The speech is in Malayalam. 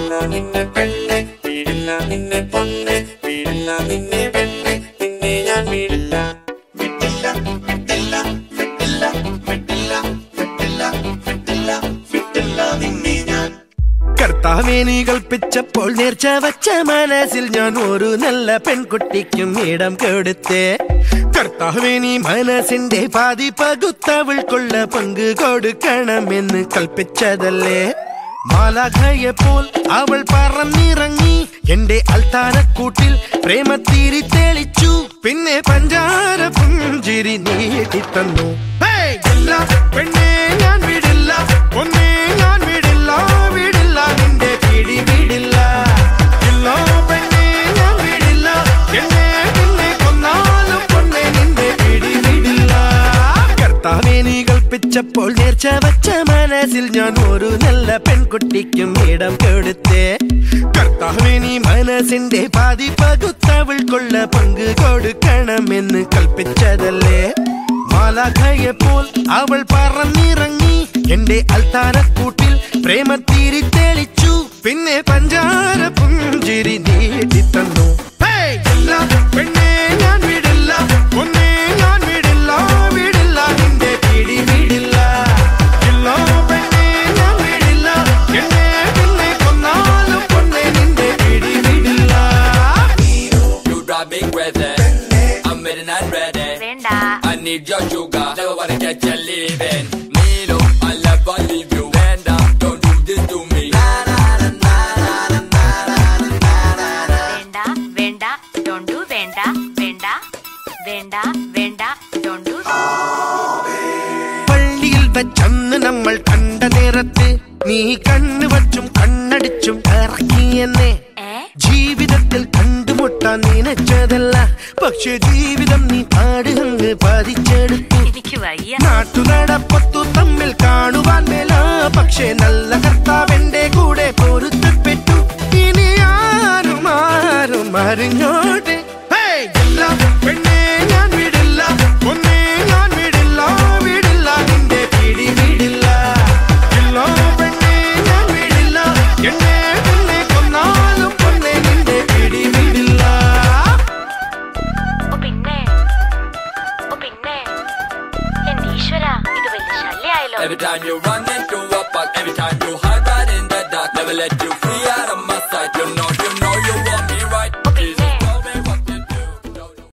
വീടില്ല നിന്നെ പെണ്ണെ വീടില്ല നിന്നെ പൊന്നെ വീടില്ല നിന്നെ പെണ്ണെ നിന്നെ ഞാൻ വീടില്ല വിട്ടില്ല വിട്ടില്ല വിട്ടില്ല വിട്ടില്ല വിട്ടില്ല വിട്ടില്ല വിട്ടില്ല നിന്നെ ഞാൻ കർത്താവേ നീ കൽപ്പിച്ചപ്പോൾ നേർച്ച വച്ച മനസ്സിൽ ഞാൻ ഒരു നല്ല പെൺകുട്ടിക്കും ഇടം കൊടുത്തേ കർത്താവേ നീ മനസ്സിന്റെ പാതി പകുത്തവൾക്കുള്ള പങ്ക് കൊടുക്കണമെന്ന് കൽപ്പിച്ചതല്ലേ മാലാഖയെ പോൽ അവൾ പറന്നിറങ്ങി എന്റെ അൽത്താരക്കൂട്ടിൽ പ്രേമത്തിരി തെളിച്ചു പിന്നെ പഞ്ചാര പുഞ്ചിരി നീട്ടിത്തന്നു ഹേയ്! ഇല്ല, പെണ്ണേ ഞാൻ വിടില്ല ഒന്നേ ഞാൻ വിടില്ല വിടില്ല നിന്റെ പിടി വിടില്ല ഇല്ല പെണ്ണേ ഞാൻ വിടില്ല എന്നെ പിന്നെ കൊന്നാലും പൊന്നെ നിന്റെ പിടി വിടില്ല കർത്താവേ നീ കൽപ്പിച്ചപ്പോൾ നേർച്ച വച്ച മനസ്സിൽ ഞാൻ ഒരു നല്ല പെൺകുട്ടിക്കും ഇടം കൊടുത്തേ കർത്താവേ നീ മനസ്സിന്റെ പാതി പകുത്തവൾക്കുള്ള പങ്ക് കൊടുക്കണമെന്ന് കൽപ്പിച്ചതല്ലേ മാലാഖയെ പോൽ അവൾ പറന്നിറങ്ങി എന്റെ അൽത്താരക്കൂട്ടിൽ പ്രേമത്തിരി തെളിച്ചു പിന്നെ പഞ്ചാര പുഞ്ചിരി നീട്ടിത്തന്നു ഹേയ്! ഇല്ല, പെണ്ണേ ഞാൻ വിടില്ല ഒന്നേ ഞാൻ വിടില്ല വിടില്ല നിന്റെ പിടി വിടില്ല ഇല്ല, പെണ്ണേ ഞാൻ വിടില്ല എന്നെ പിന്നെ കൊന്നാലും പൊന്നെ നിന്റെ പിടി വിടില്ല You drive me crazy. I'm ready and ready. വേണ്ട I need your sugar. Never wanna get you leaving. Milo, I'll never leave you. Vanda, don't do this to me. വേണ്ട വേണ്ട ഡോണ്ടു വേണ്ട വേണ്ട വേണ്ട വേണ്ട ഡോണ്ടു പള്ളിയിൽ വെച്ചന്ന് നമ്മൾ കണ്ട നേരത്ത് നീ കണ്ണു വച്ചും കണ്ണടിച്ചും ഇറക്കിയെന്നെ ഏ ജീവിതത്തിൽ കണ്ടുമുട്ടാൻ നനച്ചതല്ല പക്ഷെ ജീവിതം നീ പാട് അങ്ങ് പതിച്ചെടുത്തു എനിക്ക് വയ്യ നാട്ടുനടപ്പത്തു തമ്മിൽ കാണുവാൻ മേല പക്ഷെ നല്ല കർത്താവെന്റെ കൂടെ പൊരുത്തപ്പെട്ടു ഇനി ആരും ആരും അറിഞ്ഞോട്ടെ ഹേയ്! ഇല്ല, പെണ്ണേ ഞാൻ വിടില്ല ഒന്നേ ഞാൻ വിടില്ല വിടില്ല നിന്റെ പിടി വിടില്ല ഇല്ല, പെണ്ണേ ഞാൻ വിടില്ല എന്നെ പിന്നെ കൊന്നാലും പൊന്നെ നിന്റെ പിടി വിടില്ല ഓ പിന്നെ ഓ പിന്നെ എന്റെ ഈശ്വര ഇത് വലിയ ശല്യായല്ലോ Every time you run into a park, every time you hide right in the dark, never let you free out of my sight. You know